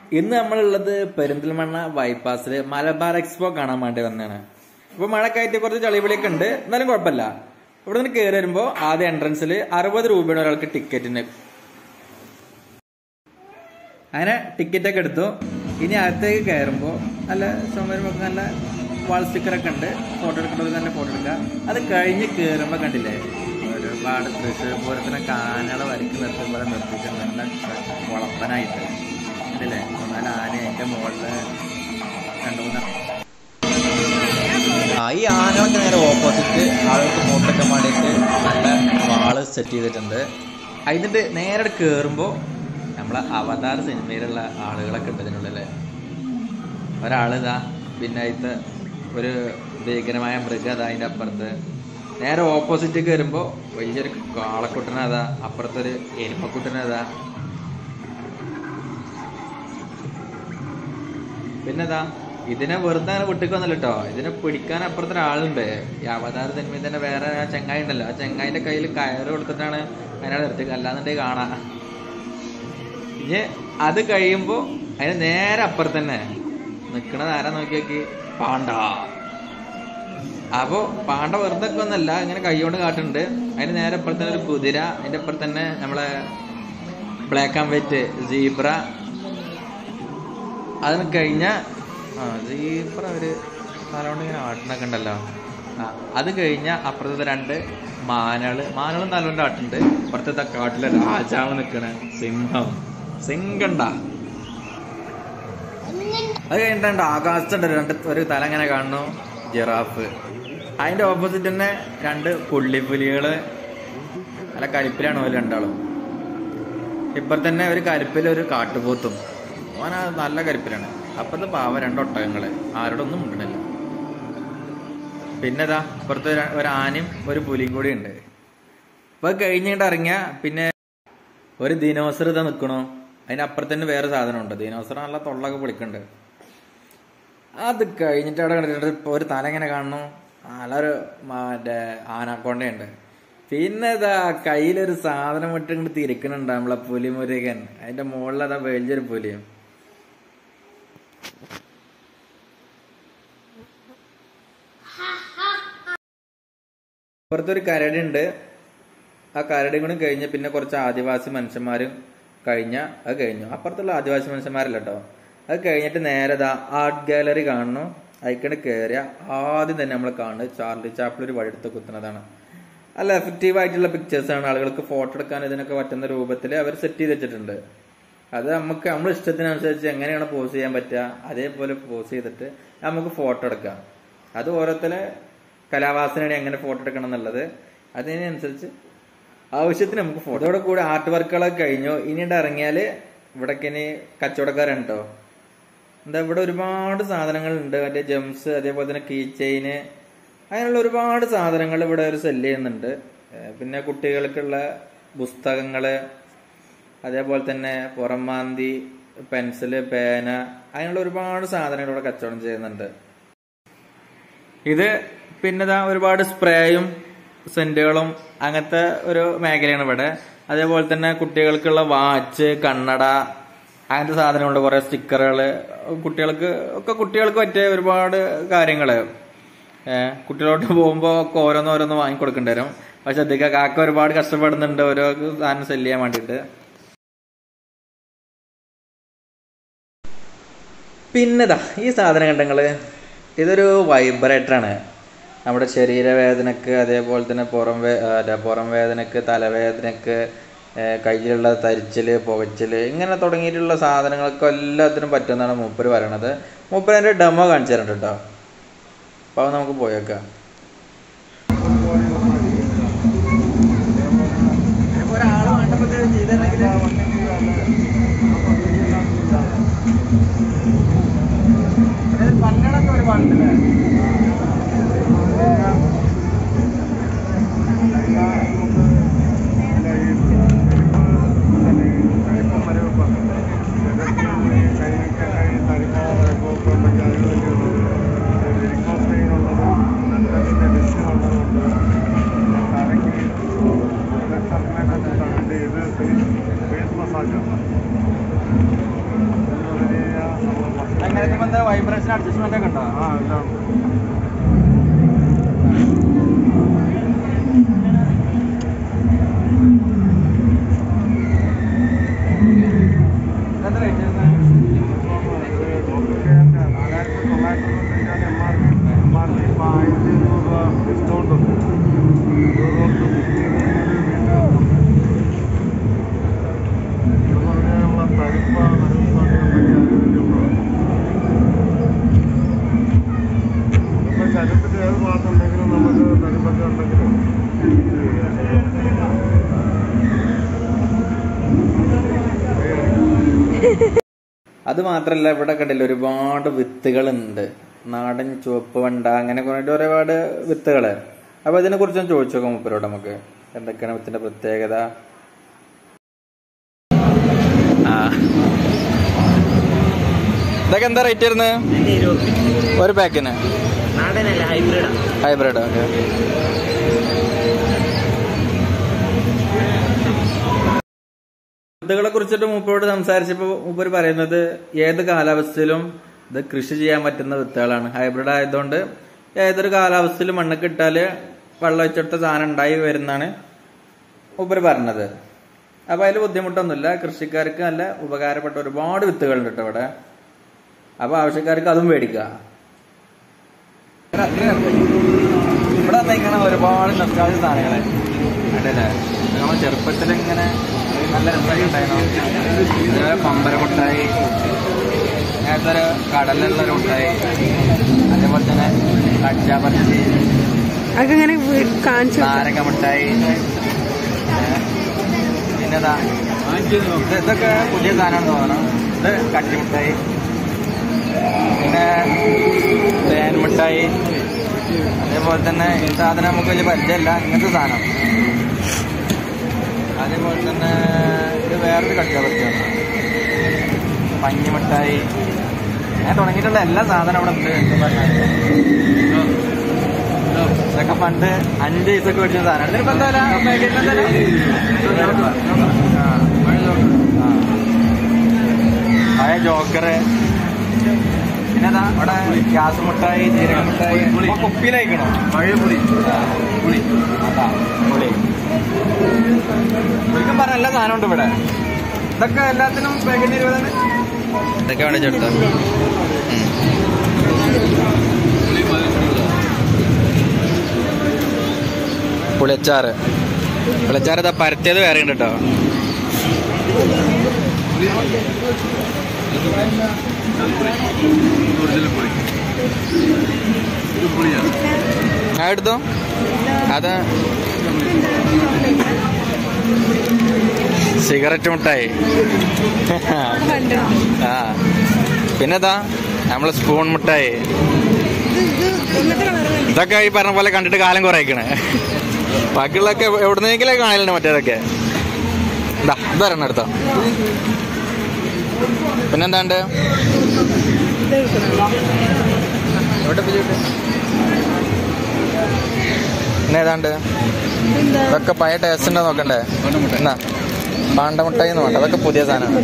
ഇന്ന് നമ്മളുള്ളത് പെരിന്തൽമണ്ണ ബൈപ്പാസിൽ മലബാർ എക്സ്പോ കാണാൻ വേണ്ടി വന്നതാണ് ഇപ്പൊ മഴക്കായിട്ട് കുറച്ച് ചളിവിളിയൊക്കെ ഉണ്ട് എന്നാലും കുഴപ്പമില്ല ഇവിടെ നിന്ന് കയറി വരുമ്പോൾ ആദ്യ എൻട്രൻസിൽ അറുപത് രൂപയാണ് ഒരാൾക്ക് ടിക്കറ്റിന് അങ്ങനെ ടിക്കറ്റ് ഒക്കെ എടുത്തു ഇനി അകത്തേക്ക് കയറുമ്പോൾ നല്ല ചുമരുമ്പോൾ നല്ല വാൾ സ്റ്റിക്കറൊക്കെ ഉണ്ട് ഫോട്ടോ എടുക്കേണ്ടത് തന്നെ ഫോട്ടോ എടുക്കുക അത് കഴിഞ്ഞ് കയറുമ്പോൾ കണ്ടില്ലേ ഒരുപാട് തൃശ്ശൂർ പൂരത്തിന് കാനകളെ വരയ്ക്ക് നിർത്തുമ്പോൾ നിർത്തിയിട്ടുണ്ട് നല്ല വളപ്പനായിട്ട് കണ്ടില്ലേ നല്ല ആന അതിൻ്റെ മുകളിൽ രണ്ട് മൂന്ന് ആ ഈ ആനകൾക്ക് നേരെ ഓപ്പോസിറ്റ് ആളുകൾക്ക് ഫോട്ടോക്കാൻ വേണ്ടിയിട്ട് നല്ല വാള് സെറ്റ് ചെയ്തിട്ടുണ്ട് അതിന്റെ നേരെ കയറുമ്പോൾ നമ്മളെ അവതാർ സിനിമയിലുള്ള ആളുകളൊക്കെ ഉണ്ട് ഇതിനുള്ളില് ഒരാളിതാ പിന്നെ അതിത്തെ ഒരു ഭീകരമായ മൃഗം അതാ അതിൻ്റെ അപ്പുറത്ത് നേരെ ഓപ്പോസിറ്റ് കയറുമ്പോൾ വലിയൊരു കാളക്കുട്ടനതാ അപ്പുറത്തൊരു എരുമക്കുട്ടനതാ പിന്നെതാ ഇതിനെ വെറുതെ അങ്ങനെ വിട്ടിക്കൊന്നല്ല കേട്ടോ ഇതിനെ പിടിക്കാൻ അപ്പുറത്തെ ഒരാളുണ്ട് ഈ അവതാര സിനിമയിൽ തന്നെ വേറെ ആ ചെങ്ങായി ഉണ്ടല്ലോ ആ ചെങ്ങായിന്റെ കയ്യിൽ കയറ് കൊടുത്തിട്ടാണ് അതിനോട് നിർത്തി അല്ലാന്നുണ്ടെങ്കിൽ കാണാം ഇനി അത് കഴിയുമ്പോ അതിന് നേരെ അപ്പുറത്ത് തന്നെ നിക്കണത് ആരാ നോക്കി നോക്കി പാണ്ട അപ്പോ പാണ്ട വെറുതെ ഒക്കെ ഒന്നല്ല ഇങ്ങനെ കൈകൊണ്ട് കാട്ടുന്നുണ്ട് അതിന് നേരെ അപ്പുറത്ത് തന്നെ ഒരു കുതിര അതിന്റെ അപ്പുറത്ത് തന്നെ നമ്മളെ ബ്ലാക്ക് ആൻഡ് വൈറ്റ് സീബ്ര അതിന് കഴിഞ്ഞ ആ സീബ്ര ഒരു തലോണ്ട് ഇങ്ങനെ ആട്ടിനൊക്കെ ഉണ്ടല്ലോ ആ അത് കഴിഞ്ഞ അപ്പുറത്തെ രണ്ട് മാനകള് മാനകളും നല്ലോണ്ട് ആട്ടുണ്ട് അപ്പുറത്തെ കാട്ടിലെ രാജാവ് നിൽക്കണ സിംഹം സിംഗണ്ട അത് കഴിഞ്ഞിട്ടുണ്ട് ആകാശത്തുണ്ട് രണ്ട് ഒരു തല ഇങ്ങനെ കാണുന്നു ജിറാഫ് അതിന്റെ ഓപ്പോസിറ്റ് തന്നെ രണ്ട് പുള്ളിപ്പുലികള് നല്ല കലിപ്പിലാണ് ഓല് രണ്ടാളും ഇപ്പൊ തന്നെ ഒരു കലിപ്പിൽ ഒരു കാട്ടുപോത്തും ഓന നല്ല കലിപ്പിലാണ് അപ്പത്തെ പാവ രണ്ട് ഒട്ടകങ്ങള് ആരോടൊന്നും മിണ്ടണില്ല പിന്നെ ഇതാ ഇപ്പുറത്ത് ഒരു- ഒരു ആനയും ഒരു പുലിയും കൂടി ഉണ്ട് ഇപ്പൊ കഴിഞ്ഞിട്ട് ഇറങ്ങിയ പിന്നെ ഒരു ദിനോസർ ഇതാ നിക്കണു അതിന്റെ അപ്പുറത്ത് തന്നെ വേറെ സാധനമുണ്ട് ദിനോസർ നല്ല തൊള്ളൊക്കെ പൊളിക്കുന്നുണ്ട് അത് കഴിഞ്ഞിട്ട് അവിടെ കണ്ടിട്ട് ഇപ്പൊ ഒരു തല ഇങ്ങനെ കാണുന്നു നല്ലൊരു മറ്റേ ആനാക്കൊണ്ടയുണ്ട് പിന്നെ ഇതാ കയ്യിലൊരു സാധനം ഇട്ട് ഇങ്ങോട്ട് തിരിക്കണുണ്ട് നമ്മളെ പുലിമുരുകൻ അതിന്റെ മുകളിൽ അതാ വലിയൊരു പുലിയും പുറത്തൊരു കരടി ഉണ്ട് ആ കരടിയും കൂടി കഴിഞ്ഞ് പിന്നെ കുറച്ച് ആദിവാസി മനുഷ്യന്മാരും കഴിഞ്ഞ അത് കഴിഞ്ഞു അപ്പുറത്തുള്ള ആദിവാസി മനുഷ്യന്മാരല്ല കേട്ടോ അത് കഴിഞ്ഞിട്ട് നേരെ ദാ ആർട്ട് ഗാലറി കാണുന്നു അതിക്കണ്ട് കയറിയ ആദ്യം തന്നെ നമ്മൾ കാണുന്നത് ചാർലി ചാപ്പിൾ ഒരു വഴിയെടുത്ത് കുത്തുന്നതാണ് നല്ല എഫക്റ്റീവ് ആയിട്ടുള്ള പിക്ചേഴ്സ് ആണ് ആളുകൾക്ക് ഫോട്ടോ എടുക്കാൻ ഇതിനൊക്കെ പറ്റുന്ന രൂപത്തിൽ അവർ സെറ്റ് ചെയ്ത് വെച്ചിട്ടുണ്ട് അത് നമുക്ക് നമ്മുടെ ഇഷ്ടത്തിനനുസരിച്ച് എങ്ങനെയാണ് പോസ് ചെയ്യാൻ പറ്റുക അതേപോലെ പോസ് ചെയ്തിട്ട് നമുക്ക് ഫോട്ടോ എടുക്കാം അത് ഓരോരുത്തരെ കലാവാസനയാണ് എങ്ങനെ ഫോട്ടോ എടുക്കണം എന്നുള്ളത് അതിനനുസരിച്ച് ആവശ്യത്തിന് നമുക്ക് ഫോട്ടോ ഇതോടെ കൂടെ ആർട്ട് വർക്കുകളൊക്കെ കഴിഞ്ഞു ഇനിയിട്ട് ഇറങ്ങിയാല് ഇവിടേക്ക് ഇനി കച്ചവടക്കാരുണ്ടോ എന്താ ഇവിടെ ഒരുപാട് സാധനങ്ങളുണ്ട് മറ്റേ ജംസ് അതേപോലെ തന്നെ കീ ചെയിന് അങ്ങനെയുള്ള ഒരുപാട് സാധനങ്ങൾ ഇവിടെ ഒരു സെല് ചെയ്യുന്നുണ്ട് ഏഹ് പിന്നെ കുട്ടികൾക്കുള്ള പുസ്തകങ്ങള് അതേപോലെ തന്നെ പുറംമാന്തി പെൻസില് പേന അങ്ങനെയുള്ള ഒരുപാട് സാധനങ്ങൾ ഇവിടെ കച്ചവടം ചെയ്യുന്നുണ്ട് ഇത് പിന്നെതാ ഒരുപാട് സ്പ്രേയും സെന്റുകളും അങ്ങനത്തെ ഒരു മേഖലയാണ് ഇവിടെ അതേപോലെ തന്നെ കുട്ടികൾക്കുള്ള വാച്ച് കണ്ണട അങ്ങനത്തെ സാധനങ്ങളുണ്ട് കുറെ സ്റ്റിക്കറുകൾ കുട്ടികൾക്ക് ഒക്കെ കുട്ടികൾക്ക് പറ്റിയ ഒരുപാട് കാര്യങ്ങള് ഏഹ് കുട്ടികളോട്ട് പോകുമ്പോൾ ഒക്കെ ഓരോന്ന് ഓരോന്ന് വാങ്ങിക്കൊടുക്കേണ്ടി വരും പക്ഷെ ശ്രദ്ധിക്കുക കാക്ക ഒരുപാട് കഷ്ടപ്പെടുന്നുണ്ട് ഓരോ സാധനം സെല് ചെയ്യാൻ വേണ്ടിയിട്ട് പിന്നെതാ ഈ സാധനം കണ്ടങ്ങള് ഇതൊരു വൈബ്രേറ്ററാണ് നമ്മുടെ ശരീരവേദനക്ക് അതേപോലെ തന്നെ പുറം വേ അല്ല പുറം വേദനക്ക് തലവേദനക്ക് ഏഹ് കയ്യിലുള്ള തരിച്ചില് പുകച്ചില് ഇങ്ങനെ തുടങ്ങിയിട്ടുള്ള സാധനങ്ങൾക്ക് എല്ലാത്തിനും പറ്റുമെന്നാണ് മൂപ്പര് പറയണത് മൂപ്പര് അതിന്റെ ഡെമോ കാണിച്ചു തരുന്നുണ്ട് കേട്ടോ അപ്പൊ അത് നമുക്ക് പോയേക്കാം മസാജാണ് എന്താ വൈബ്രേഷൻ അഡ്ജസ്റ്റ്മെന്റ് ഒക്കെ ഉണ്ടോ ആ എല്ലാം എത്ര റേറ്റ് നാലായിരത്തി തൊള്ളായിരത്തി തൊണ്ണൂറ്റഞ്ചാണ് M R P M R P ഇപ്പോൾ ആയിരത്തി ഇരുന്നൂറ് രൂപ ഡിസ്കൗണ്ട് ഉണ്ട് ഇരുന്നൂറ് ബുക്ക് ചെയ്ത് കഴിഞ്ഞാൽ വീണ്ടും ഇത് പറഞ്ഞാൽ നമ്മളെ തരിപ്പ നരമ്പാടി നമ്മുടെ ശരീരത്തിൽ ഏത് ഭാഗത്തുണ്ടെങ്കിലും നമുക്ക് തരിപ്പൊക്കെ ഉണ്ടെങ്കിലും അത് മാത്രല്ല ഇവിടെ കണ്ടില്ല ഒരുപാട് വിത്തുകളുണ്ട് നാടൻ ചുവപ്പ് വണ്ട അങ്ങനെ കുറേ ഒരുപാട് വിത്തുകള് അപ്പൊ ഇതിനെ കുറിച്ച് ചോദിച്ചു നോക്കാം മുപ്പരോട് നമുക്ക് എന്തൊക്കെയാണ് വിത്തിന്റെ പ്രത്യേകത ആ ഇതൊക്കെ എന്താ റേറ്റ് വരുന്നത് ഒരു പാക്കിന് നാടനല്ല ഹൈബ്രിഡാ ഹൈബ്രിഡ് ഓക്കെ വിത്തുകളെ കുറിച്ചിട്ട് മൂപ്പരോട് സംസാരിച്ചപ്പോൾ മൂപ്പര് പറയുന്നത് ഏത് കാലാവസ്ഥയിലും ഇത് കൃഷി ചെയ്യാൻ പറ്റുന്ന വിത്തുകളാണ് ഹൈബ്രിഡ് ആയതുകൊണ്ട് ഏതൊരു കാലാവസ്ഥയിലും മണ്ണൊക്കെ ഇട്ടാല് വെള്ളം വെച്ചിട്ട് സാധനം ഉണ്ടായി വരുന്നാണ് മൂപ്പര് പറഞ്ഞത് അപ്പൊ അതിൽ ബുദ്ധിമുട്ടൊന്നുമില്ല കൃഷിക്കാർക്ക് നല്ല ഉപകാരപ്പെട്ട ഒരുപാട് വിത്തുകളുണ്ട് കേട്ടോ ഇവിടെ അപ്പൊ ആവശ്യക്കാർക്ക് അതും മേടിക്കുക ഇവിടെ വന്നേക്കണ ഒരുപാട് നസ്റ്റാളി സാധനങ്ങളെ അല്ലേ നമ്മൾ ചെറുപ്പത്തിൽ ഇങ്ങനെ നല്ല രസമൊക്കെ ഉണ്ടായിരുന്നു അതുപോലെ പമ്പര മുട്ടായി അങ്ങനത്തെ ഒരു കടലുള്ള ഒരു മുട്ടായി അതേപോലെ തന്നെ കച്ച പച്ചി അതൊക്കെ ഇങ്ങനെ വീ- കാണിച്ചു നാരങ്ങ മുട്ടായി പിന്നെതാ ഇത് ഇതൊക്കെ പുതിയ സാധനമാണെന്ന് തോന്നണം ഇത് കട്ടി മുട്ടായി പിന്നെ തേൻ മിഠായി അതേപോലെ തന്നെ ഈ സാധനം നമുക്ക് വലിയ പരിചയമില്ല ഇങ്ങനത്തെ സാധനം അതേപോലെ തന്നെ ഇത് വേറൊരു കടിക്കാൻ പറ്റിയാണ് പഞ്ഞി മിഠായി ഞാൻ തുടങ്ങിയിട്ടുള്ള എല്ലാ സാധനം അവിടെ ഉണ്ട് എന്ന് പറഞ്ഞാൽ ഇതൊക്കെ പണ്ട് അഞ്ച് പൈസക്ക് മേടിച്ച സാധനമാണ് ഇതിനിപ്പോ എന്താ വില? പാക്കറ്റിന് എന്താ വില? ആ. ആ. പഴയ ജോക്കറ് പിന്നെതാ അവിടെ ഗ്യാസ് മുട്ടായി ജീരക മുട്ടായി ഇപ്പൊ കുപ്പിയിലയക്കണോ പഴയ പുളി പുളി അതാ പുളി ശരിക്കും പറഞ്ഞ എല്ലാ സാധനം ഉണ്ട് ഇവിടെ ഇതൊക്കെ എല്ലാത്തിനും പാക്കറ്റ് ഇരുപതാണ് ഇതൊക്കെ വേണ്ടി ചേട്ടാ പുളിയച്ചാറ് പുളിയച്ചാറ് ഇതാ പരത്തിയത് വേറെ ഉണ്ട് കേട്ടോ ഞാൻ എടുത്തോ അത് സിഗരറ്റ് മുട്ടായി ആ പിന്നെതാ നമ്മള് സ്പൂൺ മുട്ടായി ഇതൊക്കെ ഈ പറഞ്ഞ പോലെ കണ്ടിട്ട് കാലം കുറയ്ക്കണേ ബാക്കിയുള്ളതൊക്കെ എവിടുന്നെങ്കിലും കാണലുണ്ട് മറ്റേതൊക്കെ ഇതാ ഇതൊരെണ്ണം എടുത്തോ പിന്നെന്താണ്ട് ഇവിടെ പിടിച്ചിട്ട് പിന്നെ ഏതാണ്ട് ഇതൊക്കെ പഴയ ടേസ്റ്റ് ഉണ്ടോ നോക്കണ്ടേ എന്നാ പാണ്ട മുട്ടായി എന്ന് വേണ്ട അതൊക്കെ പുതിയ സാധനമാണ്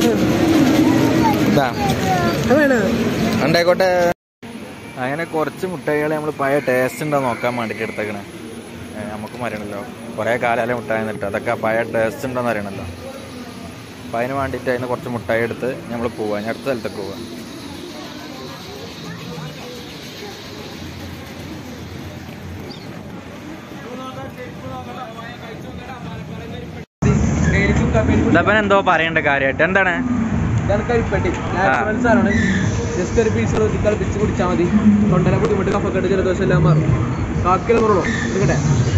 ഇതാ വേണോ ഉണ്ടായിക്കോട്ടെ അങ്ങനെ കുറച്ച് മുട്ടായികൾ നമ്മൾ പഴയ ടേസ്റ്റ് ഉണ്ടോ നോക്കാൻ വേണ്ടിയിട്ട് എടുത്തേക്കണേ ഏ, നമുക്കും അറിയണല്ലോ കുറേ കാലം മുട്ടായി നിട്ട് അതൊക്കെ പഴയ ടേസ്റ്റ് ഉണ്ടോന്ന് അറിയണല്ലോ അപ്പം അതിന് വേണ്ടിയിട്ട് അതിന് കുറച്ച് മുട്ടായി എടുത്ത് നമ്മൾ പോവാം ഇനി അടുത്ത സ്ഥലത്തേക്ക് പോവാം ഇതപ്പൻ എന്തോ പറയണ്ട കാര്യമായിട്ട് എന്താണ് ഇതാണ് കരിപ്പട്ടി നാച്ചുറൽ സാധനമാണ് ജസ്റ്റ് ഒരു പീസ് ഊറ്റി കളിപ്പിച്ച് കുടിച്ചാൽ മതി തൊണ്ടനെ ബുദ്ധിമുട്ട് കഫക്കെട്ട് ജലദോഷം എല്ലാം മാറും കാക്കിൽ മുറുള്ളൂ എടുക്കട്ടെ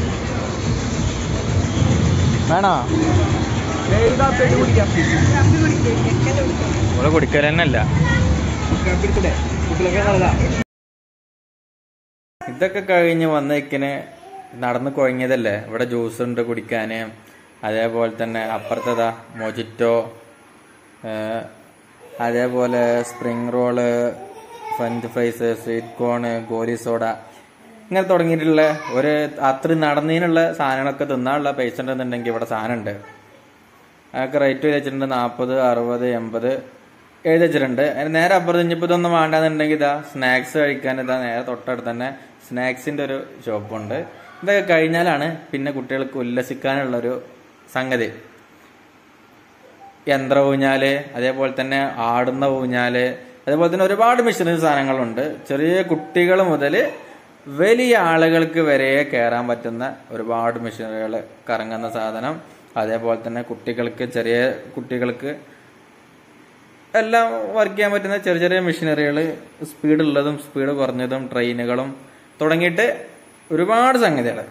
വേണോ ഏത് കാപ്പിയായിട്ട് കുടിക്കാം ഇവിടെ കുടിക്കൽ തന്നെ അല്ല കാപ്പി എടുക്കട്ടെ കുട്ടികളൊക്കെ നല്ലതാ ഇതൊക്കെ കഴിഞ്ഞ് വന്നേക്കിന് നടന്ന് കുഴങ്ങിയതല്ലേ ഇവിടെ ജ്യൂസ് ഉണ്ട് കുടിക്കാന് അതേപോലെ തന്നെ അപ്പുറത്തതാ മൊജിറ്റോ ഏഹ്, അതേപോലെ spring roll French fries sweet corn ഗോലി സോഡ ഇങ്ങനെ തുടങ്ങിയിട്ടുള്ള ഒരു അത്ര നടന്നതിനുള്ള സാധനങ്ങളൊക്കെ തിന്നാനുള്ള പൈസ ഉണ്ടെന്നുണ്ടെങ്കിൽ ഇവിടെ സാധനം ഉണ്ട് അതൊക്കെ റേറ്റ് വെച്ചിട്ടുണ്ട് നാൽപ്പത് അറുപത് എൺപത് എഴുതി വെച്ചിട്ടുണ്ട് അതിന് നേരെ അപ്പുറത്ത് ഇനിയിപ്പോൾ ഇതൊന്നും വേണ്ടാന്നുണ്ടെങ്കിൽ ഇതാ സ്നാക്സ് കഴിക്കാൻ ഇതാ നേരെ തൊട്ടടുത്ത് തന്നെ സ്നാക്സിന്റെ ഒരു ഷോപ്പുണ്ട് ഇതൊക്കെ കഴിഞ്ഞാലാണ് പിന്നെ കുട്ടികൾക്ക് ഉല്ലസിക്കാനുള്ള ഒരു സംഗതി യന്ത്ര ഊഞ്ഞാല് അതേപോലെ തന്നെ ആടുന്ന ഊഞ്ഞാല് അതേപോലെ തന്നെ ഒരുപാട് മെഷീനറി സാധനങ്ങളുണ്ട് ചെറിയ കുട്ടികൾ മുതൽ വലിയ ആളുകൾക്ക് വരെ കയറാൻ പറ്റുന്ന ഒരുപാട് മെഷീനറികൾ കറങ്ങുന്ന സാധനം അതേപോലെ തന്നെ കുട്ടികൾക്ക് ചെറിയ കുട്ടികൾക്ക് എല്ലാം വർക്ക് ചെയ്യാൻ പറ്റുന്ന ചെറിയ ചെറിയ മെഷീനറികൾ സ്പീഡ് ഉള്ളതും സ്പീഡ് കുറഞ്ഞതും ട്രെയിനുകളും തുടങ്ങിയിട്ട് ഒരുപാട് സംഗതികൾ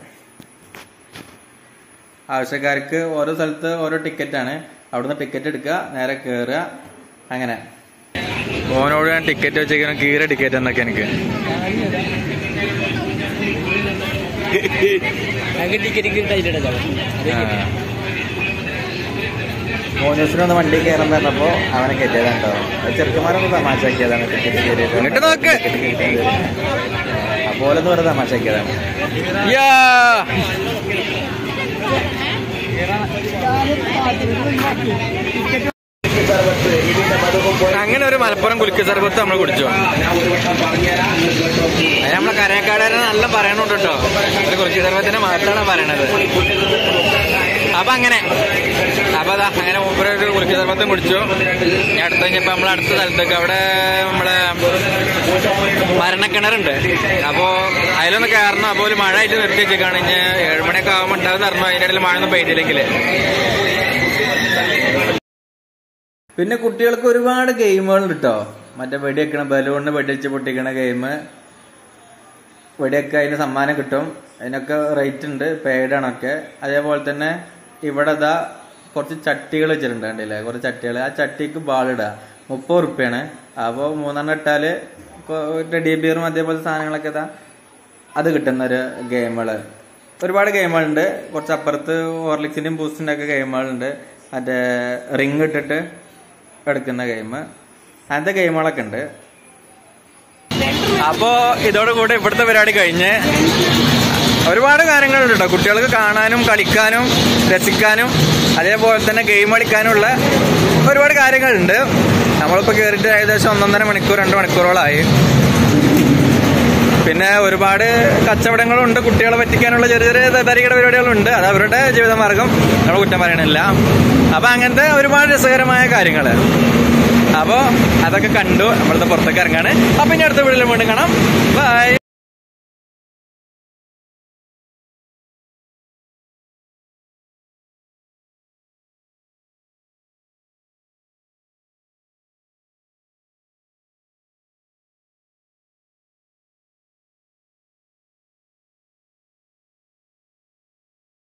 ആവശ്യക്കാർക്ക് ഓരോ സ്ഥലത്ത് ഓരോ ടിക്കറ്റാണ് അവിടുന്ന് ടിക്കറ്റ് എടുക്കുക നേരെ കയറുക അങ്ങനെ ഓനോട് ഞാൻ ടിക്കറ്റ് വെച്ചേക്കണം കീറ ടിക്കറ്റ് എന്നൊക്കെ എനിക്ക് മോനൂസിനൊന്ന് വണ്ടി കയറാൻ പറഞ്ഞപ്പോ അവനെ കയറ്റിയതാണ് കേട്ടോ ചെറുക്കന്മാരൊന്ന് തമാശാക്കിയതാണ് ടിക്കറ്റ് കയറിയിട്ട് നോക്ക് അപ്പോലൊന്ന് വെറുതെ തമാശാക്കിയതാണ് അങ്ങനെ ഒരു മലപ്പുറം കുലുക്ക് സർബത്ത് നമ്മൾ കുടിച്ചു അത് നമ്മളെ കരയക്കാടനെ നല്ല പറയണുണ്ട് കേട്ടോ ഒരു കുലുക്ക് സർബത്തിന്റെ മാത്രമാണ് പറയണത് അപ്പൊ അങ്ങനെ അപ്പൊ അതാ അങ്ങനെ മൂപ്പര് ഒരു കുലുക്ക് സർബത്തും കുടിച്ചു ഇനി അടുത്ത കഴിഞ്ഞപ്പോ നമ്മൾ അടുത്ത സ്ഥലത്തേക്ക് അവിടെ നമ്മളെ മരണക്കിണറുണ്ട് അപ്പോ അതിലൊന്ന് കയറണം അപ്പൊ ഒരു മഴ ആയിട്ട് നിർത്തി വെച്ചേക്കാണ് ഇനി ഏഴുമണിയൊക്കെ ആകുമ്പോൾ ഉണ്ടാവും പറഞ്ഞു അതിന്റെ ഇടയിൽ മഴ ഒന്നും പെയ്തില്ലെങ്കിൽ പിന്നെ കുട്ടികൾക്ക് ഒരുപാട് ഗെയിമുകൾ കിട്ടോ മറ്റേ വെടിവെക്കണ ബലൂണിന് വെടിവെച്ച് പൊട്ടിക്കണ ഗെയിം വെടിയൊക്കെ അതിന് സമ്മാനം കിട്ടും അതിനൊക്കെ റേറ്റ് ഉണ്ട് പെയ്ഡ് ആണൊക്കെ അതേപോലെ തന്നെ ഇവിടെ ഇതാ കുറച്ച് ചട്ടികൾ വെച്ചിട്ടുണ്ട് കണ്ടില്ലേ കുറച്ച് ചട്ടികൾ ആ ചട്ടിക്ക് ബാളിടുക മുപ്പത് റുപ്യാണ് അപ്പോൾ മൂന്നെണ്ണം ഇട്ടാല് ടെഡി ബിയറും അതേപോലത്തെ സാധനങ്ങളൊക്കെ ഇതാ അത് കിട്ടുന്ന ഒരു ഗെയിമുകള് ഒരുപാട് ഗെയിമുകളുണ്ട് കുറച്ച് അപ്പുറത്ത് ഹോർലിക്സിന്റെയും ബൂസ്റ്റിന്റെ ഒക്കെ ഗെയിമുകളുണ്ട് മറ്റേ റിങ് ഇട്ടിട്ട് എടുക്കുന്ന ഗെയിം അങ്ങനത്തെ ഗെയിമുകളൊക്കെ ഉണ്ട് അപ്പോ ഇതോടുകൂടി ഇവിടുത്തെ പരിപാടി കഴിഞ്ഞ് ഒരുപാട് കാര്യങ്ങളുണ്ട് കേട്ടോ കുട്ടികൾക്ക് കാണാനും കളിക്കാനും രസിക്കാനും അതേപോലെ തന്നെ ഗെയിം കളിക്കാനുള്ള ഒരുപാട് കാര്യങ്ങളുണ്ട് നമ്മളിപ്പോ കയറിയിട്ട് ഏകദേശം ഒന്നൊന്നര മണിക്കൂർ രണ്ട് മണിക്കൂറോളായി പിന്നെ ഒരുപാട് കച്ചവടങ്ങളുണ്ട് കുട്ടികളെ പറ്റിക്കാനുള്ള ചെറിയ ചെറിയ തരികട പരിപാടികളുണ്ട് അത് അവരുടെ ജീവിതമാർഗം നമ്മൾ കുറ്റം പറയണില്ല അപ്പൊ അങ്ങനത്തെ ഒരുപാട് രസകരമായ കാര്യങ്ങൾ അപ്പോ അതൊക്കെ കണ്ടു നമ്മളത്തെ പുറത്തേക്ക് ഇറങ്ങാണ് അപ്പൊ ഇനി അടുത്ത വീട്ടിൽ വീണ്ടും കാണാം ബൈ